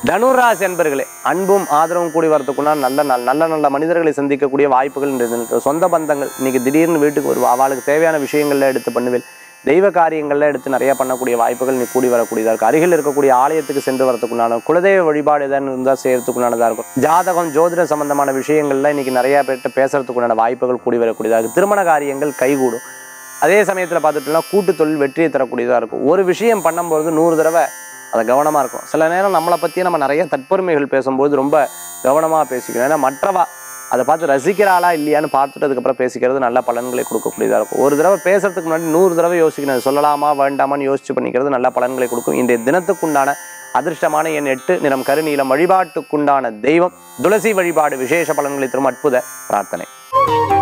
தனுராசி என்பர்களே அன்பும் ஆதரவும் கூடி வரதுக்குன்னா நல்ல நல்ல நல்ல நல்ல மனிதர்களை சந்திக்கக்கூடிய வாய்ப்புகள் இன்று இருக்கு. சொந்த பந்தங்கள் இன்னைக்கு திடீர்னு வீட்டுக்கு வருவா அவளுக்கு தேவையான விஷயங்கள்ல எடுத்து பண்ணுவேன் தெய்வ காரியங்கள்ல எடுத்து நிறைய பண்ணக்கூடிய வாய்ப்புகள் நீ கூடி வரக்கூடியதா இருக்கு அருகில் இருக்கக்கூடிய ஆலயத்துக்கு சென்று வரதுக்குண்டான குலதெய்வ வழிபாடு எதாவது இருந்தால் செய்யறதுக்குண்டானதா இருக்கும் ஜாதகம் ஜோதிட சம்பந்தமான விஷயங்கள்ல இன்னைக்கு நிறைய பேர்கிட்ட பேசுறதுக்குண்டான வாய்ப்புகள் கூடி வரக்கூடியதா இருக்கு திருமண காரியங்கள் கைகூடும் அதே சமயத்தில் பார்த்துட்டோம்னா கூட்டு தொழில் வெற்றியை தரக்கூடியதாக இருக்கும் ஒரு விஷயம் பண்ணும்போது நூறு தடவை அதை கவனமாக இருக்கும் சில நேரம் நம்மளை பற்றி நம்ம நிறைய தற்பெருமைகள் பேசும்போது ரொம்ப கவனமாக பேசிக்கணும் ஏன்னா மற்றவா அதை பார்த்து ரசிக்கிறாளா இல்லையான்னு பார்த்துட்டு அதுக்கப்புறம் பேசிக்கிறது நல்ல பலன்களை கொடுக்கக்கூடியதாக இருக்கும் ஒரு தடவை பேசுறதுக்கு முன்னாடி நூறு தடவை யோசிக்கணும் அது சொல்லலாமா வேண்டாமான்னு யோசிச்சு பண்ணிக்கிறது நல்ல பலன்களை கொடுக்கும் இன்றைய தினத்துக்குண்டான அதிர்ஷ்டமான எண் எட்டு நிறம் கருநீலம் வழிபாட்டுக்குண்டான தெய்வம் துளசி வழிபாடு விசேஷ பலன்களை தரும் அற்புத பிரார்த்தனை